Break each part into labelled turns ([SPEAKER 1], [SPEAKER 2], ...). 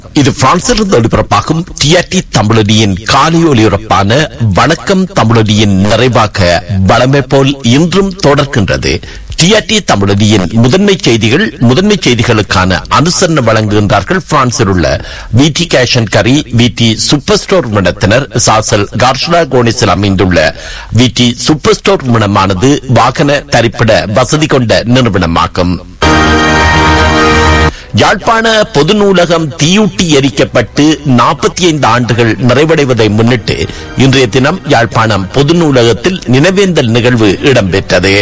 [SPEAKER 1] இது பிரான்சிலிருந்து ஒளிபரப்பாகும் டிஆர்டி தமிழடியின் காலை ஒலிபரப்பான வணக்கம் தமிழடியின் நிறைவாக வளமை போல் இன்றும் தொடர்கின்றது டிஆர்டி தமிழடியின் முதன்மை செய்திகள் முதன்மை செய்திகளுக்கான அனுசரணை வழங்குகின்றார்கள் பிரான்சில் உள்ள விடி கேஷன் கரி விடி சூப்பர் ஸ்டோர் நிறுவனத்தினர் சாசல் கார்ஷனா கோனிஸில் அமைந்துள்ள விடி சூப்பர் ஸ்டோர் நிறுவனமானது வாகன தரிப்பிட வசதி கொண்ட நிறுவனமாகும் யாழ்ப்பாண பொது நூலகம் தீயூட்டி எரிக்கப்பட்டு நாற்பத்தி ஐந்து ஆண்டுகள் நிறைவடைவதை முன்னிட்டு இன்றைய தினம் யாழ்ப்பாணம் பொது நூலகத்தில் நினைவேந்தல் நிகழ்வு இடம்பெற்றது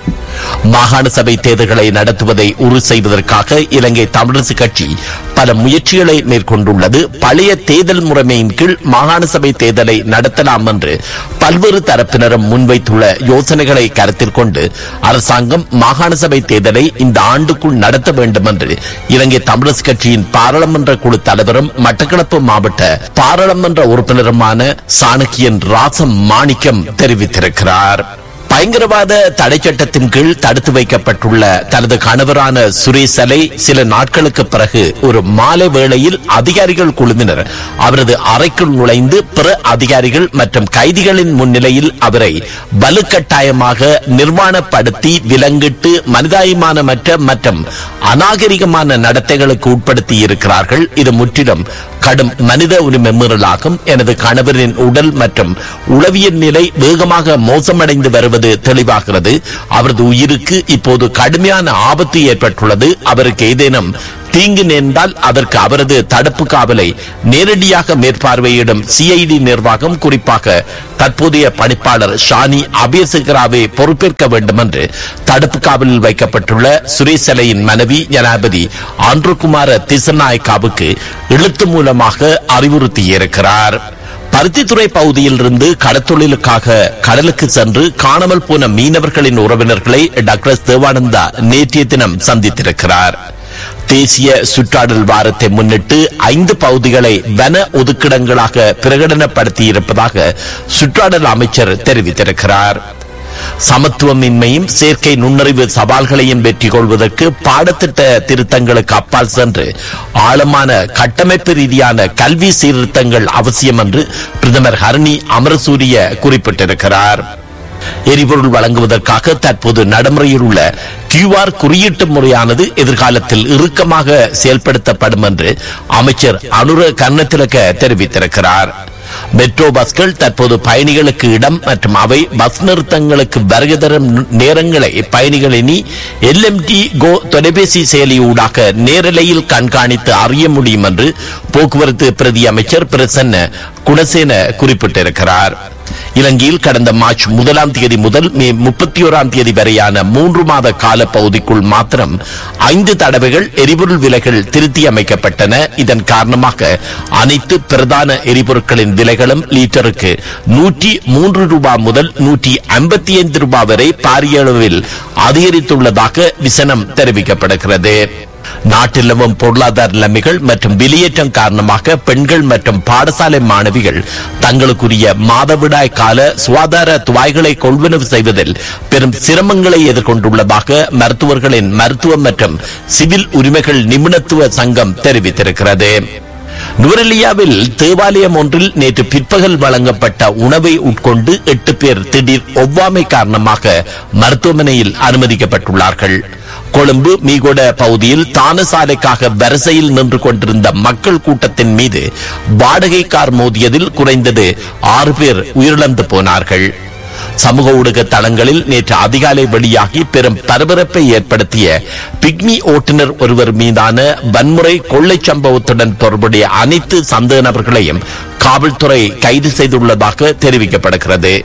[SPEAKER 1] மாகாண சபை தேர்தல்களை நடத்துவதை உறுதி செய்வதற்காக இலங்கை தமிழரசு கட்சி பல முயற்சிகளை மேற்கொண்டுள்ளது பழைய தேர்தல் முறைமையின் கீழ் மாகாண சபை தேர்தலை நடத்தலாம் என்று பல்வேறு தரப்பினரும் முன்வைத்துள்ள யோசனைகளை கருத்தில் கொண்டு அரசாங்கம் மாகாண சபை தேர்தலை இந்த ஆண்டுக்குள் நடத்த வேண்டும் என்று இலங்கை தமிழரசு கட்சியின் பாராளுமன்ற குழு தலைவரும் மட்டக்களப்பு மாவட்ட பாராளுமன்ற உறுப்பினருமான சாணக்கியன் ராசம் மாணிக்கம் தெரிவித்திருக்கிறார் பயங்கரவாத தடை சட்டத்தின் கீழ் தடுத்து வைக்கப்பட்டுள்ள தனது கணவரான சுரேசலை சில நாட்களுக்கு பிறகு ஒரு மாலை வேளையில் அதிகாரிகள் குழுவினர் அவரது அறைக்குள் நுழைந்து பிற அதிகாரிகள் மற்றும் கைதிகளின் முன்னிலையில் அவரை வலுக்கட்டாயமாக நிர்வாணப்படுத்தி விலங்கிட்டு மனிதாயமானமற்ற மற்றும் அநாகரிகமான நடத்தைகளுக்கு உட்படுத்தி இருக்கிறார்கள் இது முற்றிலும் கடும் மனித உரிமை மீறலாகும் எனது கணவரின் உடல் மற்றும் உளவியல் நிலை வேகமாக மோசமடைந்து வருவது தெளிவாகிறது அவரது உயிருக்கு இப்போது கடுமையான ஆபத்து ஏற்பட்டுள்ளது அவருக்கு ஏதேனும் தீங்கு நேர்ந்தால் அதற்கு அவரது தடுப்பு காவலை நேரடியாக மேற்பார்வையிடும் சிஐடி நிர்வாகம் குறிப்பாக தற்போதைய பணிப்பாளர் ஷானி அபேசகராவை பொறுப்பேற்க வேண்டும் என்று தடுப்பு காவலில் வைக்கப்பட்டுள்ள சுரேசலையின் மனைவி ஜனாபதி ஆண்ட்ருகுமார திசநாயக்காவுக்கு எழுத்து மூலமாக அறிவுறுத்தியிருக்கிறார் பருத்தித்துறை பகுதியில் இருந்து கடத்தொழிலுக்காக கடலுக்கு சென்று காணாமல் போன மீனவர்களின் உறவினர்களை டாக்டர் தேவானந்தா நேற்றைய தினம் சந்தித்திருக்கிறார் தேசிய சுற்றாடல் வாரத்தை முன்னிட்டு ஐந்து பகுதிகளை வன ஒதுக்கிடங்களாக பிரகடனப்படுத்தி இருப்பதாக சுற்றாடல் அமைச்சர் தெரிவித்திருக்கிறார் சமத்துவமின்மையும் செயற்கை நுண்ணறிவு சவால்களையும் வெற்றி கொள்வதற்கு பாடத்திட்ட திருத்தங்களுக்கு அப்பால் சென்று ஆழமான கட்டமைப்பு ரீதியான கல்வி சீர்திருத்தங்கள் அவசியம் என்று பிரதமர் ஹரணி அமரசூரிய குறிப்பிட்டிருக்கிறார் எரிபொருள் வழங்குவதற்காக தற்போது நடைமுறையில் உள்ள கியூஆர் குறியீட்டு முறையானது எதிர்காலத்தில் இறுக்கமாக செயல்படுத்தப்படும் என்று அமைச்சர் அனுர கர்ணத்திலக்க தெரிவித்திருக்கிறார் மெட்ரோ பஸ்கள் தற்போது பயணிகளுக்கு இடம் மற்றும் அவை பஸ் நிறுத்தங்களுக்கு வருகை தரும் நேரங்களை பயணிகள் இனி எல்எம்டி கோ தொலைபேசி செயலி ஊடாக நேரலையில் கண்காணித்து அறிய முடியும் என்று போக்குவரத்து பிரதி அமைச்சர் பிரசன்ன குணசேன குறிப்பிட்டிருக்கிறார் இலங்கையில் கடந்த மார்ச் முதலாம் தேதி முதல் மே முப்பத்தி ஓராம் தேதி வரையான மூன்று மாத கால பகுதிக்குள் மாத்திரம் ஐந்து தடவைகள் எரிபொருள் விலைகள் திருத்தி அமைக்கப்பட்டன இதன் காரணமாக அனைத்து பிரதான எரிபொருட்களின் விலைகளும் லீட்டருக்கு நூற்றி மூன்று ரூபாய் முதல் நூற்றி ஐம்பத்தி ஐந்து ரூபாய் வரை பாரிய அளவில் அதிகரித்துள்ளதாக விசனம் தெரிவிக்கப்படுகிறது நாட்டில் நிலவும் பொருளாதார நிலைமைகள் மற்றும் வெளியேற்றம் காரணமாக பெண்கள் மற்றும் பாடசாலை மாணவிகள் தங்களுக்குரிய மாதவிடாய் கால சுகாதார துவாய்களை கொள்வனவு செய்வதில் பெரும் சிரமங்களை எதிர்கொண்டுள்ளதாக மருத்துவர்களின் மருத்துவம் மற்றும் சிவில் உரிமைகள் நிபுணத்துவ சங்கம் தெரிவித்திருக்கிறது நுவரெலியாவில் தேவாலயம் ஒன்றில் நேற்று பிற்பகல் வழங்கப்பட்ட உணவை உட்கொண்டு எட்டு பேர் திடீர் ஒவ்வாமை காரணமாக மருத்துவமனையில் அனுமதிக்கப்பட்டுள்ளார்கள் கொழும்பு மீகொட பகுதியில் தானசாலைக்காக வரிசையில் நின்று கொண்டிருந்த மக்கள் கூட்டத்தின் மீது வாடகை கார் மோதியதில் குறைந்தது ஆறு பேர் உயிரிழந்து போனார்கள் சமூக ஊடக தளங்களில் நேற்று அதிகாலை வெளியாகி பெரும் பரபரப்பை ஏற்படுத்திய பிக்மி ஓட்டுநர் ஒருவர் மீதான வன்முறை கொள்ளை சம்பவத்துடன் தொடர்புடைய அனைத்து சந்தேக நபர்களையும் காவல்துறை கைது செய்துள்ளதாக தெரிவிக்கப்படுகிறது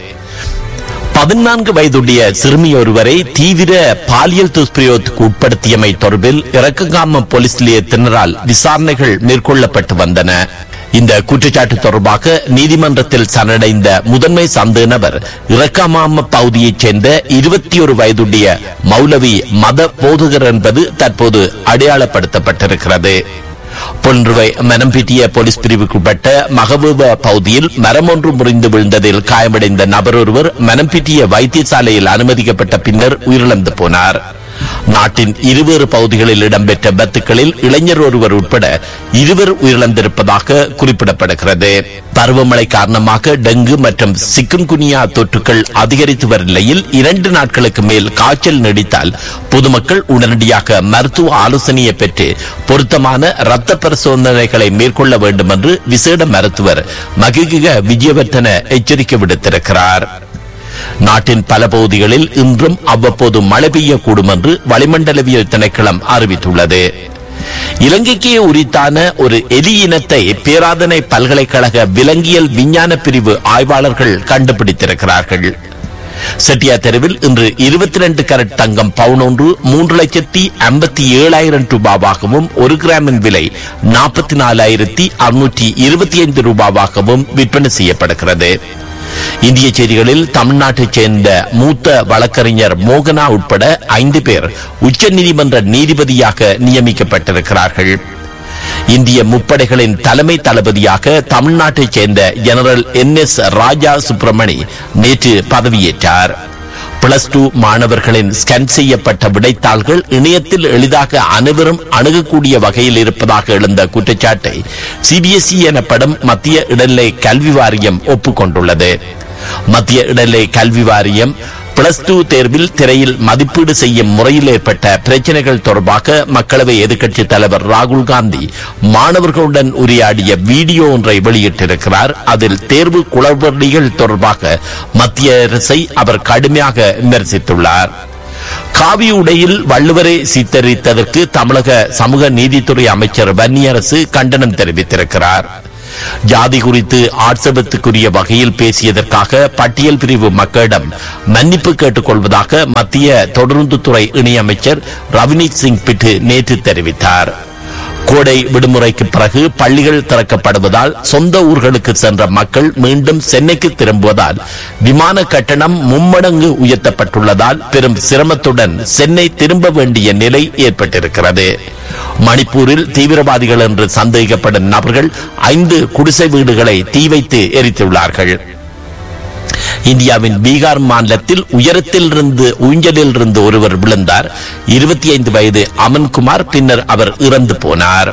[SPEAKER 1] பதினான்கு வயதுடைய சிறுமி ஒருவரை தீவிர பாலியல் துஷ்பிரயோகத்துக்கு உட்படுத்தியமை தொடர்பில் இறக்கங்காம போலீஸ் நிலையத்தினரால் விசாரணைகள் மேற்கொள்ளப்பட்டு வந்தன இந்த குற்றச்சாட்டு தொடர்பாக நீதிமன்றத்தில் சரணடைந்த முதன்மை சந்தேக நபர் இறக்கமாம பகுதியைச் சேர்ந்த இருபத்தி ஒரு வயதுடைய மௌலவி மத போதகர் என்பது தற்போது அடையாளப்படுத்தப்பட்டிருக்கிறது பொன்றுவை மனம் பிட்டிய போலீஸ் பிரிவுக்குட்பட்ட மகபூப பகுதியில் மரம் ஒன்று முறிந்து விழுந்ததில் காயமடைந்த நபர் ஒருவர் மனம் பிட்டிய வைத்தியசாலையில் அனுமதிக்கப்பட்ட பின்னர் உயிரிழந்து போனார் நாட்டின் இருவேறு பகுதிகளில் இடம்பெற்ற விபத்துகளில் இளைஞர் ஒருவர் உட்பட இருவர் உயிரிழந்திருப்பதாக குறிப்பிடப்படுகிறது பருவமழை காரணமாக டெங்கு மற்றும் சிக்குன்குனியா தொற்றுகள் அதிகரித்து வரும் நிலையில் இரண்டு நாட்களுக்கு மேல் காய்ச்சல் நீடித்தால் பொதுமக்கள் உடனடியாக மருத்துவ ஆலோசனையை பெற்று பொருத்தமான இரத்த பரிசோதனைகளை மேற்கொள்ள வேண்டும் என்று விசேட மருத்துவர் மகிக விஜயவர்த்தன எச்சரிக்கை விடுத்திருக்கிறார் நாட்டின் பல பகுதிகளில் இன்றும் அவ்வப்போது மழை பெய்யக்கூடும் என்று வளிமண்டலவியல் திணைக்களம் அறிவித்துள்ளது இலங்கைக்கே உரித்தான ஒரு எலி இனத்தை பேராதனை பல்கலைக்கழக விலங்கியல் விஞ்ஞான பிரிவு ஆய்வாளர்கள் கண்டுபிடித்திருக்கிறார்கள் செட்டியா தெருவில் இன்று இருபத்தி ரெண்டு கரட் தங்கம் பவுன் ஒன்று மூன்று லட்சத்தி ஐம்பத்தி ஏழாயிரம் ரூபாவாகவும் ஒரு கிராமின் விலை நாற்பத்தி நாலாயிரத்தி அறுநூற்றி இருபத்தி ஐந்து ரூபாவாகவும் விற்பனை செய்யப்படுகிறது இந்திய செய்திகளில் தமிழ்நாட்டைச் சேர்ந்த மூத்த வழக்கறிஞர் மோகனா உட்பட ஐந்து பேர் உச்சநீதிமன்ற நீதிபதியாக நியமிக்கப்பட்டிருக்கிறார்கள் இந்திய முப்படைகளின் தலைமை தளபதியாக தமிழ்நாட்டைச் சேர்ந்த general N S Raja Subramani நேற்று பதவியேற்றார் பிளஸ் டூ மாணவர்களின் ஸ்கேன் செய்யப்பட்ட விடைத்தாள்கள் இணையத்தில் எளிதாக அனைவரும் அணுகக்கூடிய வகையில் இருப்பதாக எழுந்த குற்றச்சாட்டை சிபிஎஸ்இ எனப்படும் மத்திய இடைநிலை கல்வி வாரியம் ஒப்புக்கொண்டுள்ளது மத்திய இடைநிலை கல்வி வாரியம் பிளஸ் டூ தேர்வில் திரையில் மதிப்பீடு செய்யும் முறையில் ஏற்பட்ட பிரச்சனைகள் தொடர்பாக மக்களவை எதிர்க்கட்சித் தலைவர் ராகுல் காந்தி மாணவர்களுடன் உரையாடிய வீடியோ ஒன்றை வெளியிட்டிருக்கிறார் அதில் தேர்வு குளறுபடிகள் தொடர்பாக மத்திய அரசை அவர் கடுமையாக விமர்சித்துள்ளார் காவி உடையில் வள்ளுவரை சித்தரித்ததற்கு தமிழக சமூக நீதித்துறை அமைச்சர் வன்னியரசு கண்டனம் தெரிவித்திருக்கிறார் ஜாதி குறித்து ஆட்சேபத்துக்குரிய வகையில் பேசியதற்காக பட்டியல் பிரிவு மக்களிடம் மன்னிப்பு கேட்டுக் கொள்வதாக மத்திய தொடர்ந்துத்துறை இணையமைச்சர் ரவினீத் சிங் பிட்டு நேற்று தெரிவித்தார் கோடை விடுமுறைக்கு பிறகு பள்ளிகள் திறக்கப்படுவதால் சொந்த ஊர்களுக்கு சென்ற மக்கள் மீண்டும் சென்னைக்கு திரும்புவதால் விமான கட்டணம் மும்மடங்கு உயர்த்தப்பட்டுள்ளதால் பெரும் சிரமத்துடன் சென்னை திரும்ப வேண்டிய நிலை ஏற்பட்டிருக்கிறது மணிப்பூரில் தீவிரவாதிகள் என்று சந்தேகிக்கப்படும் நபர்கள் ஐந்து குடிசை வீடுகளை தீ வைத்து எரித்துள்ளார்கள் இந்தியாவின் பீகார் மாநிலத்தில் உயரத்தில் இருந்து ஊஞ்சலில் இருந்து ஒருவர் விழுந்தார் இருபத்தி ஐந்து வயது அமன்குமார் பின்னர் அவர் இறந்து போனார்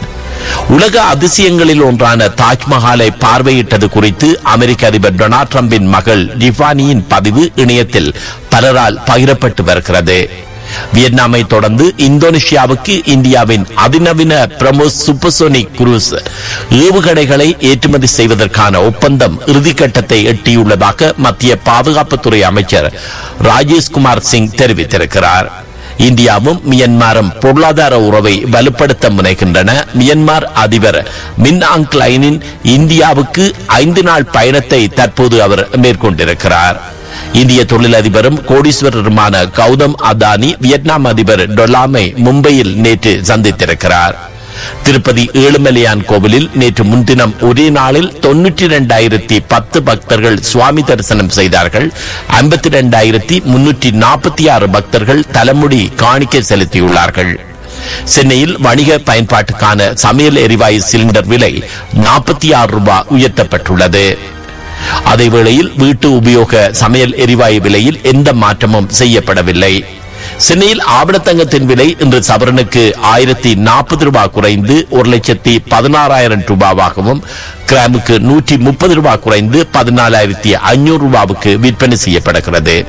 [SPEAKER 1] உலக அதிசயங்களில் ஒன்றான தாஜ்மஹாலை பார்வையிட்டது குறித்து அமெரிக்க அதிபர் டொனால்ட் டிரம்பின் மகள் டிஃபானியின் பதிவு இணையத்தில் பலரால் பகிரப்பட்டு வருகிறது வியட்நாமை தொடர்ந்து இந்தோனேஷியாவுக்கு இந்தியாவின் அதிநவீன பிரமோஸ் சூப்பர்சோனிக் குரூஸ் ஏவுகணைகளை ஏற்றுமதி செய்வதற்கான ஒப்பந்தம் இறுதிக்கட்டத்தை எட்டியுள்ளதாக மத்திய பாதுகாப்புத்துறை அமைச்சர் ராஜேஷ்குமார் சிங் தெரிவித்திருக்கிறார் இந்தியாவும் மியன்மாரும் பொருளாதார உறவை வலுப்படுத்த முனைகின்றன மியன்மார் அதிபர் மின் ஆங் லைனின் இந்தியாவுக்கு ஐந்து நாள் பயணத்தை தற்போது அவர் மேற்கொண்டிருக்கிறார் இந்திய தொழிலதிபரும் கோடீஸ்வரருமான கௌதம் அதானி வியட்நாம் அதிபர் டொலாமை மும்பையில் நேற்று சந்தித்திருக்கிறார் திருப்பதி ஏழுமலையான் கோவிலில் நேற்று முன்தினம் ஒரே நாளில் தொன்னூற்றி இரண்டாயிரத்தி பத்து பக்தர்கள் சுவாமி தரிசனம் செய்தார்கள் ஐம்பத்தி இரண்டாயிரத்தி முன்னூற்றி நாற்பத்தி ஆறு பக்தர்கள் தலைமுடி காணிக்கை செலுத்தியுள்ளார்கள் சென்னையில் வணிக பயன்பாட்டுக்கான சமையல் எரிவாயு சிலிண்டர் விலை நாற்பத்தி ஆறு ரூபாய் உயர்த்தப்பட்டுள்ளது அதேவேளையில் வீட்டு உபயோக சமையல் எரிவாயு விலையில் எந்த மாற்றமும் செய்யப்படவில்லை சென்னையில் ஆவணத்தங்கத்தின் விலை இன்று சவரனுக்கு ஆயிரத்தி நாற்பது ரூபாய் குறைந்து ஒரு லட்சத்தி பதினாறாயிரம் ரூபாவாகவும் கிராமுக்கு நூற்றி முப்பது ரூபாய் குறைந்து பதினாலாயிரத்தி ஐநூறு ரூபாவுக்கு விற்பனை செய்யப்படுகிறது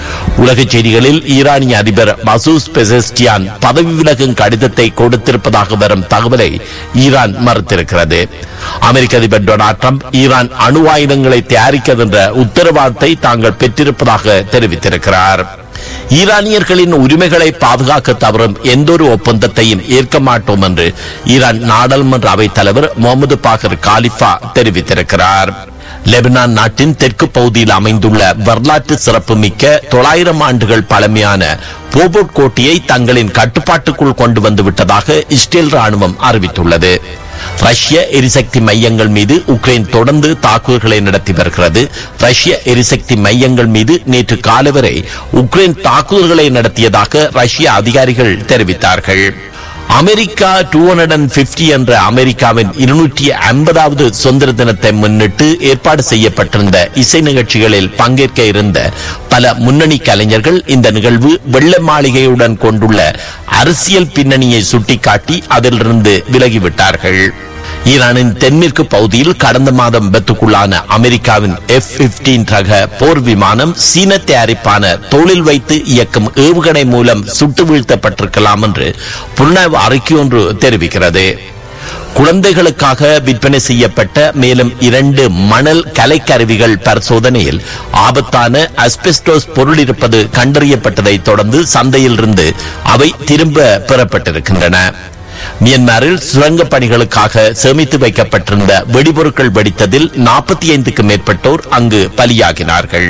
[SPEAKER 1] உலகச் செய்திகளில் ஈரானிய அதிபர் மசூஸ் பெசஸ்டியான் பதவி விலகும் கடிதத்தை கொடுத்திருப்பதாக வரும் தகவலை ஈரான் மறுத்திருக்கிறது அமெரிக்க அதிபர் டொனால்ட் ட்ரம்ப் ஈரான் அணு ஆயுதங்களை தயாரிக்கதென்ற உத்தரவாதத்தை தாங்கள் பெற்றிருப்பதாக தெரிவித்திருக்கிறார் ஈரானியர்களின் உரிமைகளை பாதுகாக்க தவறும் எந்தொரு ஒப்பந்தத்தையும் ஏற்க மாட்டோம் என்று ஈரான் நாடாளுமன்ற அவைத் தலைவர் முகமது பாகர் காலிஃபா தெரிவித்திருக்கிறார் லெபனான் நாட்டின் தெற்கு பகுதியில் அமைந்துள்ள வரலாற்று சிறப்புமிக்க தொள்ளாயிரம் ஆண்டுகள் பழமையான போபோட் கோட்டையை தங்களின் கட்டுப்பாட்டுக்குள் கொண்டு வந்து விட்டதாக இஸ்ரேல் ராணுவம் அறிவித்துள்ளது ரஷ்ய எரிசக்தி மையங்கள் மீது உக்ரைன் தொடர்ந்து தாக்குதல்களை நடத்தி வருகிறது ரஷ்ய எரிசக்தி மையங்கள் மீது நேற்று காலை வரை உக்ரைன் தாக்குதல்களை நடத்தியதாக ரஷ்ய அதிகாரிகள் தெரிவித்தார்கள் America two hundred and fifty என்ற அமெரிக்காவின் இருநூற்றி ஐம்பதாவது சுதந்திர தினத்தை முன்னிட்டு ஏற்பாடு செய்யப்பட்டிருந்த இசை நிகழ்ச்சிகளில் பங்கேற்க இருந்த பல முன்னணி கலைஞர்கள் இந்த நிகழ்வு வெள்ளை மாளிகையுடன் கொண்டுள்ள அரசியல் பின்னணியை சுட்டிக்காட்டி அதிலிருந்து விலகிவிட்டார்கள் ஈரானின் தென்மேற்கு பகுதியில் கடந்த மாதம் விபத்துக்குள்ளான அமெரிக்காவின் எஃப் பிப்டீன் ரக போர் விமானம் சீன தயாரிப்பான தோளில் வைத்து இயக்கும் ஏவுகணை மூலம் சுட்டு வீழ்த்தப்பட்டிருக்கலாம் என்று புலனாய்வு அறிக்கை ஒன்று தெரிவிக்கிறது குழந்தைகளுக்காக விற்பனை செய்யப்பட்ட மேலும் இரண்டு மணல் கலைக்கருவிகள் பரிசோதனையில் ஆபத்தான அஸ்பெஸ்டோஸ் பொருள் இருப்பது கண்டறியப்பட்டதை தொடர்ந்து சந்தையில் இருந்து அவை திரும்ப பெறப்பட்டிருக்கின்றன மியன்மாரில் சுரங்க பணிகளுக்காக சேமித்து வைக்கப்பட்டிருந்த வெடிபொருட்கள் வெடித்ததில் நாற்பத்தி ஐந்துக்கும் மேற்பட்டோர் அங்கு பலியாகினார்கள்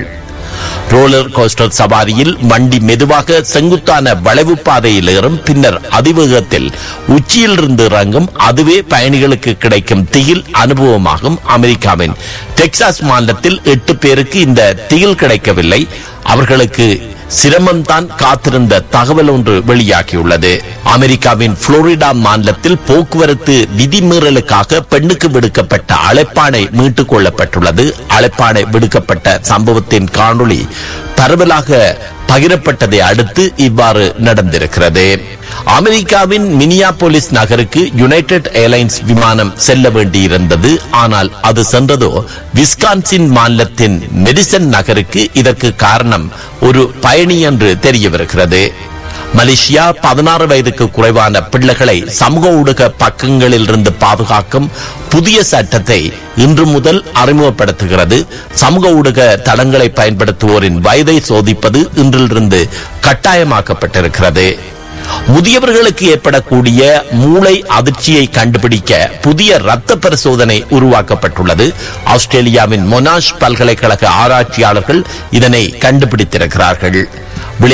[SPEAKER 1] ரோலர் கோஸ்டர் சவாரியில் வண்டி மெதுவாக செங்குத்தான வளைவு பாதையில் ஏறும் பின்னர் அதிவேகத்தில் உச்சியில் இருந்து இறங்கும் அதுவே பயணிகளுக்கு கிடைக்கும் திகில் அனுபவமாகும் அமெரிக்காவின் டெக்சாஸ் மாநிலத்தில் எட்டு பேருக்கு இந்த திகில் கிடைக்கவில்லை அவர்களுக்கு சிரமம்தான் காத்திருந்த தகவல் ஒன்று வெளியாகியுள்ளது அமெரிக்காவின் புளோரிடா மாநிலத்தில் போக்குவரத்து விதிமீறலுக்காக பெண்ணுக்கு விடுக்கப்பட்ட அழைப்பாணை மீட்டுக் கொள்ளப்பட்டுள்ளது அழைப்பாணை விடுக்கப்பட்ட சம்பவத்தின் காணொளி பரவலாக பகிரப்பட்டதை அடுத்து இவ்வாறு நடந்திருக்கிறது அமெரிக்காவின் மினியாபோலிஸ் நகருக்கு யுனைடெட் ஏர்லைன்ஸ் விமானம் செல்ல வேண்டியிருந்தது ஆனால் அது சென்றதோ விஸ்கான்சின் மாநிலத்தின் மெடிசன் நகருக்கு இதற்கு காரணம் ஒரு பயணி என்று தெரியவிருக்கிறது மலேசியா பதினாறு வயதுக்கு குறைவான பிள்ளைகளை சமூக ஊடக பக்கங்களில் இருந்து பாதுகாக்கும் புதிய சட்டத்தை இன்று முதல் அறிமுகப்படுத்துகிறது சமூக ஊடக தளங்களை பயன்படுத்துவோரின் வயதை சோதிப்பது இன்றிலிருந்து கட்டாயமாக்கப்பட்டிருக்கிறது முதியவர்களுக்கு ஏற்படக்கூடிய மூளை அதிர்ச்சியை கண்டுபிடிக்க புதிய ரத்த பரிசோதனை உருவாக்கப்பட்டுள்ளது ஆஸ்திரேலியாவின் மொனாஷ் பல்கலைக்கழக ஆராய்ச்சியாளர்கள் இதனை கண்டுபிடித்திருக்கிறார்கள்